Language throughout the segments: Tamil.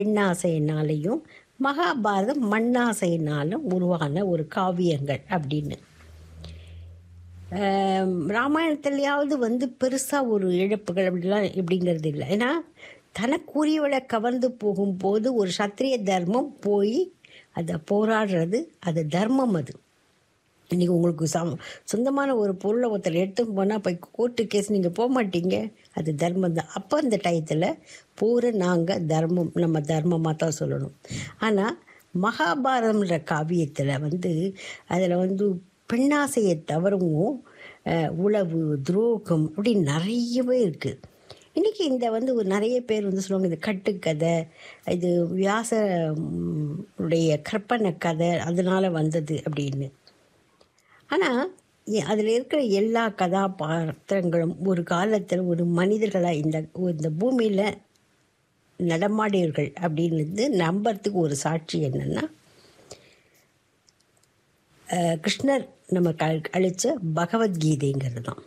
பெண்ணாசையினாலையும் மகாபாரதம் மண்ணாசையினாலும் உருவான ஒரு காவியங்கள் அப்படின்னு ஆம், ராமாயணத்துலையாவது வந்து பெருசாக ஒரு இழப்புகள் அப்படிலாம் இப்படிங்கிறது இல்லை ஏன்னா தனக்குரியவளை கவர்ந்து போகும்போது ஒரு சத்திரிய தர்மம் போய் அதை போராடுறது அது தர்மம் அது இன்றைக்கி உங்களுக்கு சம் சொந்தமான ஒரு பொருளை ஒருத்தர் எடுத்து போனால் போய் கோர்ட்டு கேஸ் நீங்கள் போக மாட்டீங்க அது தர்மம் தான் அப்போ அந்த டயத்தில் போகிற நாங்கள் தர்மம் நம்ம தர்மமாக தான் சொல்லணும் ஆனால் மகாபாரதம்ன்ற காவியத்தில் வந்து அதில் வந்து பெண்ணாசையை தவறவும் அஹ், உளவு துரோகம் அப்படி நிறையவே இருக்குது இன்றைக்கி இந்த வந்து ஒரு நிறைய பேர் வந்து சொல்லுவாங்க இது கட்டுக்கதை இது வியாச ம், உடைய கற்பனை கதை அதனால் வந்தது அப்படின்னு ஆனால் அதில் இருக்கிற எல்லா கதாபாத்திரங்களும் ஒரு காலத்தில் ஒரு மனிதர்களாக இந்த இந்த பூமியில் நடமாடியவர்கள் அப்படின்னு நம்புறதுக்கு ஒரு சாட்சி என்னென்னா அஹ், கிருஷ்ணர் நமக்கு அழி அளித்த பகவத்கீதைங்கிறது தான்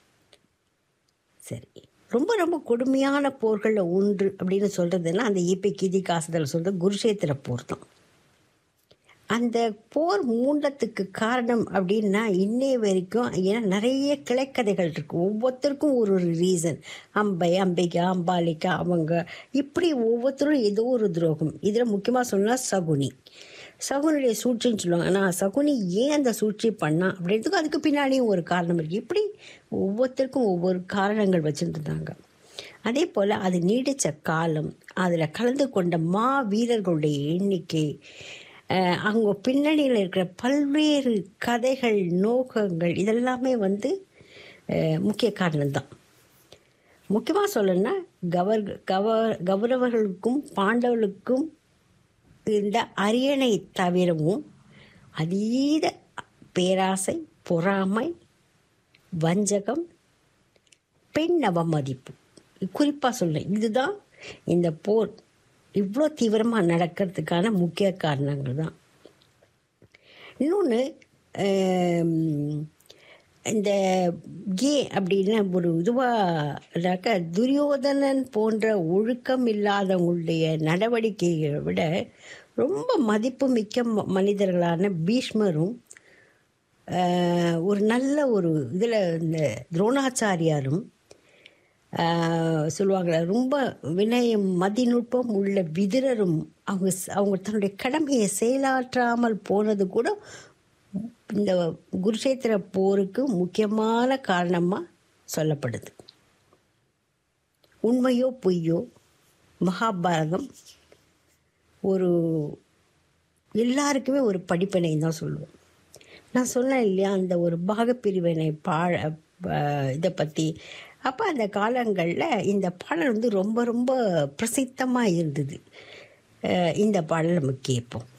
சரி ரொம்ப ரொம்ப கொடுமையான போர்களில் ஒன்று அப்படின்னு சொல்கிறதுன்னா அந்த ஈப்பை கீதி காசுதல் சொல்கிறது குருஷேத்திர போர் தான் அந்த போர் மூண்டத்துக்கு காரணம் அப்படின்னா இன்னைய வரைக்கும் ஏன்னா நிறைய கிளைக்கதைகள் இருக்குது ஒவ்வொருத்தருக்கும் ஒரு ஒரு ரீசன் அம்பை அம்பிகா அம்பாலிகா அவங்க இப்படி ஒவ்வொருத்தரும் ஏதோ ஒரு துரோகம் இதில் முக்கியமாக சொன்னால் சகுனி சகுனியுடைய சூழ்ச்சின்னு சொல்லுவாங்க ஆனால் சகுனி ஏன் அந்த சூழ்ச்சி பண்ணா அப்படின்றதுக்கு அதுக்கு பின்னாடியும் ஒரு காரணம் இருக்குது இப்படி ஒவ்வொருத்தருக்கும் ஒவ்வொரு காரணங்கள் வச்சுருந்தாங்க அதே போல் அது நீடித்த காலம் அதில் கலந்து கொண்ட மா வீரர்களுடைய எண்ணிக்கை அஹ், அவங்க பின்னணியில் இருக்கிற பல்வேறு கதைகள் நோக்கங்கள் இதெல்லாமே வந்து அஹ், முக்கிய காரணம்தான் முக்கியமாக சொல்லணும்னா கவர் கவ கௌரவர்களுக்கும் பாண்டவர்களுக்கும் இந்த அரியணை தவிரவும் அதீத பேராசை பொறாமை வஞ்சகம் பெண் அவமதிப்பு குறிப்பாக சொல்றேன் இதுதான் இந்த போர் இவ்வளோ தீவிரமாக நடக்கிறதுக்கான முக்கிய காரணங்கள் தான் இன்னொன்று இந்த கே அப்படின்னு ஒரு இதுவாக துரியோதனன் போன்ற ஒழுக்கம் இல்லாதவங்களுடைய நடவடிக்கைகளை விட ரொம்ப மதிப்புமிக்க ம- மனிதர்களான பீஷ்மரும் ஆஹ், ஒரு நல்ல ஒரு இதில் இந்த துரோணாச்சாரியாரும் ஆஹ், சொல்லுவாங்களே ரொம்ப வினயம் மதிநுட்பம் உள்ள விதிரரும் அவங்க ஸ்- அவங்க தன்னுடைய கடமையை செயலாற்றாமல் போனது கூட இந்த குருஷேத்திர போருக்கு முக்கியமான காரணமாக சொல்லப்படுது உண்மையோ பொய்யோ மகாபாரதம் ஒரு எல்லாருக்குமே ஒரு படிப்பினை தான் சொல்லுவோம் நான் சொன்னேன் இல்லையா அந்த ஒரு பாகப்பிரிவினை பாழ இதை பற்றி அப்போ அந்த காலங்களில் இந்த பாடல் வந்து ரொம்ப ரொம்ப பிரசித்தமாக இருந்தது அஹ் இந்த பாடல் நம்ம கேட்போம்